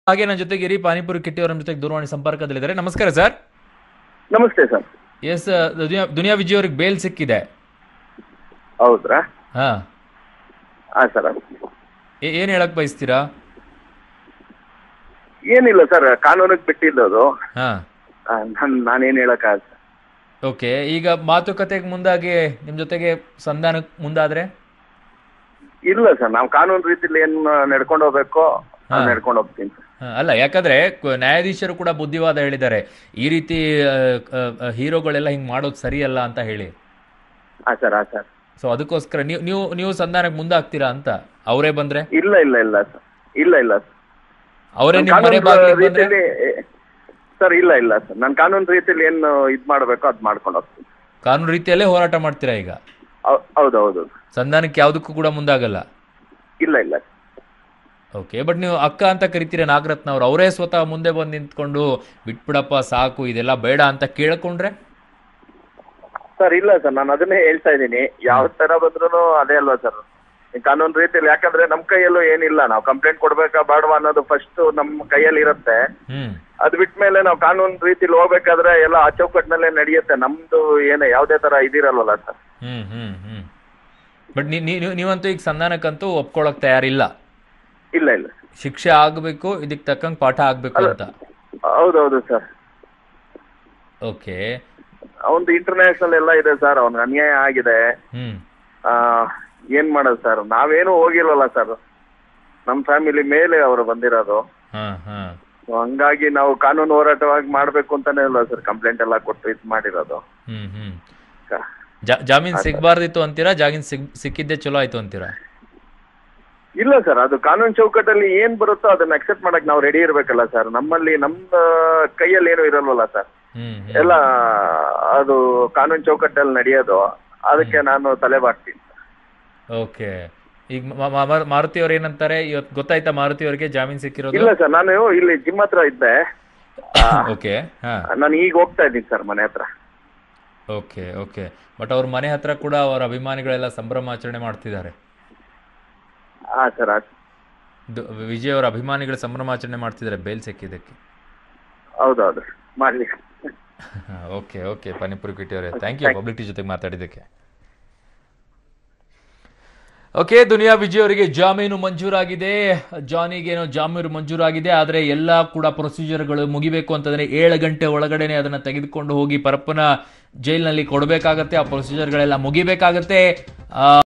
ಹಾಗೆ ನನ್ನ ಜೊತೆಗೆ ಇರಿ ಪಾನಿಪುರಿ ಕಿಟ್ಟಿ ಅವರ ಜೊತೆಗೆ ದೂರವಾಣಿ ಸಂಪರ್ಕದಲ್ಲಿದ್ದಾರೆ ನಮಸ್ಕಾರ ಸರ್ ನಮಸ್ತೆ ಸರ್ ಎಸ್ ದುನಿಯಾ ದುನಿಯಾ ವಿಜಯ್ ಅವ್ರಿಗೆ ಬೇಲ್ ಸಿಕ್ಕಿದೆ ಹೌದ್ರಾ ಹಾ ಹಾಂ ಸರ್ ಏ- ಏನ್ ಹೇಳಕ್ ಬಯಸ್ತೀರಾ ಏನಿಲ್ಲ ಸರ್ ಕಾನೂನಿಗೆ ಬಿಟ್ಟಿದ್ದು ಹಾ ನಾನು ನಾನೇನು ಹೇಳಕ್ಕಾಗ ಓಕೆ ಈಗ ಮಾತುಕತೆಗೆ ಮುಂದಾಗಿ ನಿಮ್ ಜೊತೆಗೆ ಸಂಧಾನಕ್ಕೆ ಮುಂದಾದ್ರೆ ಇಲ್ಲ ಸರ್ ನಾವು ಕಾನೂನು ರೀತಿಲಿ ಏನು ನಡ್ಕೊಂಡು ಹೋಗ್ಬೇಕೋ ಹಾ. ನಡ್ಕೊಂಡು ಹೋಗ್ತೀನಿ ಸರ್ ಹಾ, ಅಲ್ಲ ಯಾಕಂದ್ರೆ ಕ- ನ್ಯಾಯಾಧೀಶರು ಕೂಡ ಬುದ್ಧಿವಾದ ಹೇಳಿದ್ದಾರೆ ಈ ರೀತಿ ಆ, ಆ, ಆ, ಹೀರೋಗಳೆಲ್ಲ ಹಿಂಗ್ ಮಾಡೋದು ಸರಿಯಲ್ಲ ಅಂತ ಹೇಳಿ ಹಾಂ ಸರ್ ಹಾಂ ಸರ್ ಸೊ ಅದಕ್ಕೋಸ್ಕರ ನೀವು ನೀವು ನೀವು ಸಂಧಾನಕ್ಕೆ ಮುಂದಾಗ್ತೀರಾ ಅಂತ ಅವರೇ ಬಂದ್ರೆ ಇಲ್ಲ ಇಲ್ಲ ಇಲ್ಲ ಸರ್ ಇಲ್ಲ ಇಲ್ಲ ಸರ್ ಅವರೇ ನಿಮ್ ಮನೆ ಕಾನೂನು ಬಾಗಿಲಿಗೆ ಬಂದ್ರೆ ರೀತಿಲಿ ಸರ್ ಇಲ್ಲ ಇಲ್ಲ ಸರ್ ನಾನು ಕಾನೂನು ರೀತಿಲಿ ಏನು ಇದು ಮಾಡಬೇಕೋ ಅದು ಮಾಡ್ಕೊಂಡು ಹೋಗ್ತೀನಿ ಕಾನೂನು ರೀತಿಯಲ್ಲೇ ಹೋರಾಟ ಮಾಡ್ತೀರಾ ಈಗ ಹೌ- ಹೌದು ಹೌದು ಸಂಧಾನಕ್ಕೆ ಯಾವುದಕ್ಕೂ ಕೂಡ ಮುಂದಾಗಲ್ಲ ಇಲ್ಲ ಇಲ್ಲ ಓಕೆ ಬಟ್ ನೀವು ಅಕ್ಕ ಅಂತ ಕರಿತೀರ ನಾಗರತ್ನ ಅವ್ರು ಅವರೇ ಸ್ವತಃ ಮುಂದೆ ಬಂದು ನಿಂತ್ಕೊಂಡು ಬಿಟ್ಬಿಡಪ್ಪ ಸಾಕು ಇದೆಲ್ಲ ಬೇಡ ಅಂತ ಕೇಳ್ಕೊಂಡ್ರೆ ಸರ್ ಇಲ್ಲ ಸರ್ ನಾನು ಅದನ್ನೇ ಹೇಳ್ತಾ ಇದ್ದೀನಿ ಯಾವ ತರ ಬಂದ್ರು ಅದೇ ಅಲ್ವಾ ಸರ್ ಕಾನೂನು ರೀತಿಯಲ್ಲಿ ಯಾಕಂದ್ರೆ ನಮ್ಮ ಕೈಯಲ್ಲೂ ಏನಿಲ್ಲ ನಾವು ಕಂಪ್ಲೇಂಟ್ ಕೊಡ್ಬೇಕಾ ಬೇಡವಾ ಅನ್ನೋದು ಫಸ್ಟ್ ನಮ್ಮ ಕೈಯಲ್ಲಿ ಇರುತ್ತೆ ಹ್ಮ್ ಅದ್ ಬಿಟ್ಮೇಲೆ ನಾವು ಕಾನೂನು ರೀತಿಲಿ ಹೋಗ್ಬೇಕಾದ್ರೆ ಎಲ್ಲ ಆ ಚೌಕಟ್ಟಿನಲ್ಲೇ ನಡೆಯುತ್ತೆ ನಮ್ದು ಏನೇ ಯಾವುದೇ ತರ ಇದಿರಲ್ವಲ್ಲ sir hmm hmm hmm but ನೀವಂತೂ ಈಗ ಸಂಧಾನಕ್ಕಂತೂ ಒಪ್ಕೊಳಕ್ ತಯಾರಿಲ್ಲ ಇಲ್ಲ ಇಲ್ಲ ಶಿಕ್ಷೆ ಆಗ್ಬೇಕು ಇದಕ್ಕೆ ತಕ್ಕಂಗೆ ಪಾಠ ಆಗ್ಬೇಕು ಅಂತ ಹೌದೌದು ಸರ್ ಓಕೆ ಅವನ್ದು ಇಂಟರ್ನ್ಯಾಷನಲ್ ಎಲ್ಲ ಇದೆ ಸರ್ ಅವ್ನಿಗೆ ಅನ್ಯಾಯ ಆಗಿದೆ ಹ್ಮ್ ಆ, ಏನ್ ಮಾಡೋದು ಸರ್ ನಾವೇನು ಹೋಗಿಲ್ವಲ್ಲ ಸರ್ ನಮ್ಮ ಫ್ಯಾಮಿಲಿ ಮೇಲೆ ಅವರು ಬಂದಿರೋದು ಹಾ ಹಾ So ಹಂಗಾಗಿ ನಾವು ಕಾನೂನು ಹೋರಾಟವಾಗಿ ಮಾಡ್ಬೇಕು ಅಂತಾನೆ ಅಲ್ವಾ ಸರ್ ಕಂಪ್ಲೇಂಟ್ ಎಲ್ಲ ಕೊಟ್ಟು ಇದು ಮಾಡಿರೋದು ಹ್ಮ್ ಹ್ಮ್ ಕ- ಜಾ- ಜಾಮೀನ್ ಸಿಗ್ಬಾರ್ದಿತ್ತು ಅಂತೀರಾ ಜಾಮೀನ್ ಸಿಗ್ ಸಿಕ್ಕಿದ್ದೆ ಚಲೋ ಆಯ್ತು ಅಂತೀರಾ ಇಲ್ಲ ಸರ್ ಅದು ಕಾನೂನು ಚೌಕಟ್ಟಲ್ಲಿ ಏನ್ ಬರುತ್ತೋ ಅದನ್ನ ಅಕ್ಸೆಪ್ಟ್ ಮಾಡಕ್ ನಾವು ರೆಡಿ ಇರ್ಬೇಕಲ್ಲ ಸರ್ ನಮ್ಮಲ್ಲಿ ನಮ್ಮ ಕೈಯಲ್ಲಿ ಏನು ಇರಲ್ವಲ್ಲ ಸರ್ ಹ್ಮ್ ಹ್ಮ್ ಎಲ್ಲ ಅದು ಕಾನೂನು ಚೌಕಟ್ಟಲ್ಲಿ ನಡೆಯೋದು ಅದಕ್ಕೆ ನಾನು ತಲೆ ಬಾಗ್ತೀನಿ ಓಕೆ ಈಗ ಮ- ಮ- ಮ- ಮಾರುತಿ ಅವ್ರು ಏನಂತಾರೆ ಇವತ್ತು ಗೊತ್ತಾಯ್ತಾ ಮಾರುತಿ ಅವರಿಗೆ ಜಾಮೀನ್ ಸಿಕ್ಕಿರೋದು ಇಲ್ಲ ಸರ್ ನಾನು ಇಲ್ಲಿ ಜಿಮ್ ಹತ್ರ ಇದ್ದೆ ಓಕೆ ಹಾ ನಾನು ಈಗ ಹೋಗ್ತಾ ಇದ್ದೀನಿ ಸರ್ ಮನೆ ಹತ್ರ ಓಕೆ ಓಕೆ ಬಟ್ ಅವ್ರ ಮನೆ ಹತ್ರ ಕೂಡ ಅವರ ಅಭಿಮಾನಿಗಳೆಲ್ಲ ಸಂಭ್ರಮಾಚರಣೆ ಮಾಡ್ತಿದ್ದಾರೆ ಹಾ ಸರ್ ದು- ವಿಜಯ್ ಅವರ ಅಭಿಮಾನಿಗಳ ಸಂಭ್ರಮಾಚರಣೆ ಮಾಡ್ತಿದ್ದಾರೆ ಬೇಲ್ ಸಿಕ್ಕಿದ್ದಕ್ಕೆ ಹೌದೌದು ಮಾಡ್ಲಿ ಓಕೆ ಓಕೆ ಪಾನಿಪುರಿ ಕಿಟ್ಟಿ ಅವರೇ ಥ್ಯಾಂಕ್ ಯು ಪಬ್ಲಿಕ್ ಜೊತೆಗೆ ಮಾತಾಡಿದ್ದಕ್ಕೆ ಓಕೆ ದುನಿಯಾ ವಿಜಯ್ ಅವರಿಗೆ ಜಾಮೀನು ಮಂಜೂರಾಗಿದೆ ಜಾನಿಗೇನೋ ಜಾಮೀನು ಮಂಜೂರಾಗಿದೆ ಆದರೆ ಎಲ್ಲ ಕೂಡ ಪ್ರೊಸೀಜರ್ಗಳು ಮುಗಿಬೇಕು ಅಂತಂದ್ರೆ ಏಳು ಗಂಟೆ ಒಳಗಡೆನೆ ಅದನ್ನ ತೆಗೆದುಕೊಂಡು ಹೋಗಿ ಪರಪ್ಪನ ಜೈಲಿನಲ್ಲಿ ಕೊಡಬೇಕಾಗತ್ತೆ ಆ ಪ್ರೊಸೀಜರ್ಗಳೆಲ್ಲ ಮುಗಿಬೇಕಾಗತ್ತೆ ಆ,